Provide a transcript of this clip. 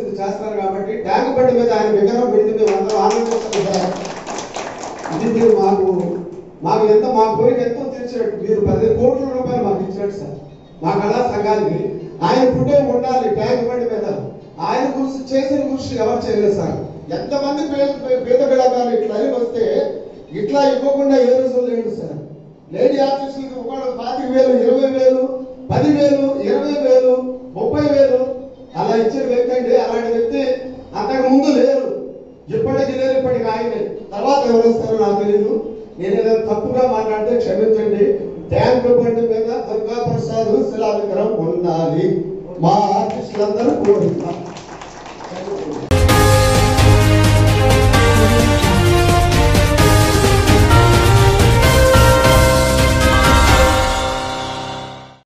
అభివృద్ధి చేస్తారు కాబట్టి ట్యాంక్ బండి మీద ఆయన విగ్రహం పెడితే మేము అందరం ఆనందిస్తాం సార్ ఇది మీరు మాకు మాకు ఎంత మా కోరిక ఎంతో తీర్చినట్టు మీరు పది కోట్ల రూపాయలు మాకు ఇచ్చినట్టు సార్ మా కళా సంఘానికి ఆయన పుట్టే ఉండాలి ట్యాంక్ బండి మీద ఆయన కృషి చేసిన కృషి ఎవరు చేయలేదు సార్ ఎంతమంది పేద పేద పిల్లగాలు ఇట్లా అని వస్తే ఇట్లా ఇవ్వకుండా ఏ రోజు లేదు సార్ లేడీ ఆర్టిస్టులకి ఒకళ్ళు పాతిక వేలు ఇరవై వేలు పదివేలు ఇరవై వేలు ముప్పై వేలు అలా ఇచ్చిన వ్యక్తి అండి అలాంటి వ్యక్తి అంతకు ముందు లేరు ఇప్పటికి లేరు ఇప్పటికి ఆయనే తర్వాత ఎవరు వస్తారో నాకు తెలియదు నేను ఏదైనా తప్పుగా మాట్లాడితే క్షమించండి ట్యాంక్ బండి మీద దుర్గా ప్రసాద్ శిలా విగ్రహం ఉండాలి మా ఆర్టిస్టులందరూ కోరుతున్నాం